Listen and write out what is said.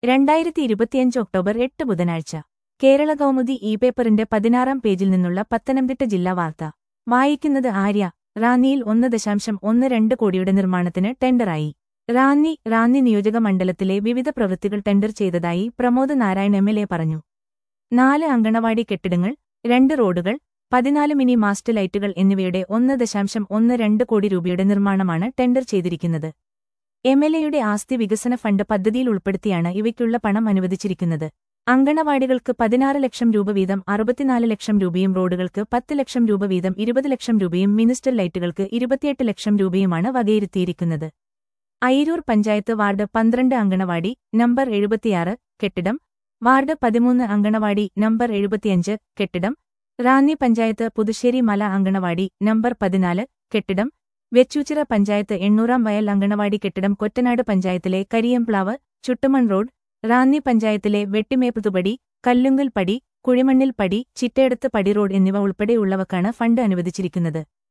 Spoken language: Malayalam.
രണ്ടായിരത്തി ഇരുപത്തിയഞ്ച് ഒക്ടോബർ എട്ട് ബുധനാഴ്ച കേരള കൗമുദി ഇ പേപ്പറിന്റെ പതിനാറാം പേജിൽ നിന്നുള്ള പത്തനംതിട്ട ജില്ലാ വാർത്ത വായിക്കുന്നത് ആര്യ റാന്നിയിൽ ഒന്ന് ദശാംശം ഒന്ന് രണ്ട് കോടിയുടെ നിർമ്മാണത്തിന് ടെൻഡറായി റാന്നി റാന്നി നിയോജക മണ്ഡലത്തിലെ വിവിധ പ്രവൃത്തികൾ ടെൻഡർ ചെയ്തതായി Pramod Narayan M L A പറഞ്ഞു നാല് അങ്കണവാടി കെട്ടിടങ്ങൾ രണ്ട് റോഡുകൾ പതിനാല് മിനി മാസ്റ്റ് ലൈറ്റുകൾ എന്നിവയുടെ ഒന്ന് ദശാംശം ഒന്ന് രണ്ട് കോടി രൂപയുടെ നിർമ്മാണമാണ് ടെൻഡർ ചെയ്തിരിക്കുന്നത് എം എൽ എയുടെ ആസ്തി വികസന ഫണ്ട് പദ്ധതിയിൽ ഉൾപ്പെടുത്തിയാണ് ഇവയ്ക്കുള്ള പണം അനുവദിച്ചിരിക്കുന്നത് അങ്കണവാടികൾക്ക് പതിനാറ് ലക്ഷം രൂപ വീതം അറുപത്തിനാല് ലക്ഷം രൂപയും റോഡുകൾക്ക് പത്ത് ലക്ഷം രൂപ വീതം ഇരുപത് ലക്ഷം രൂപയും മിനിസ്റ്റർ ലൈറ്റുകൾക്ക് ഇരുപത്തിയെട്ട് ലക്ഷം രൂപയുമാണ് വകയിരുത്തിയിരിക്കുന്നത് അയിരൂർ പഞ്ചായത്ത് വാർഡ് പന്ത്രണ്ട് അങ്കണവാടി നമ്പർ എഴുപത്തിയാറ് കെട്ടിടം വാർഡ് പതിമൂന്ന് അങ്കണവാടി നമ്പർ എഴുപത്തിയഞ്ച് കെട്ടിടം റാന്നി പഞ്ചായത്ത് പുതുശ്ശേരി മല അങ്കണവാടി നമ്പർ പതിനാല് കെട്ടിടം വെച്ചൂച്ചിറ പഞ്ചായത്ത് എണ്ണൂറാം വയൽ അങ്കണവാടി കെട്ടിടം കൊറ്റനാട് പഞ്ചായത്തിലെ കരിയംപ്ലാവ് ചുട്ടുമൺ റോഡ് റാന്നി പഞ്ചായത്തിലെ വെട്ടിമേപ്പുതുപടി കല്ലുങ്കൽ പടി കുഴിമണ്ണിൽ പടി ചിറ്റയെടുത്ത് പടി റോഡ് എന്നിവ ഉൾപ്പെടെയുള്ളവക്കാണ് ഫണ്ട് അനുവദിച്ചിരിക്കുന്നത്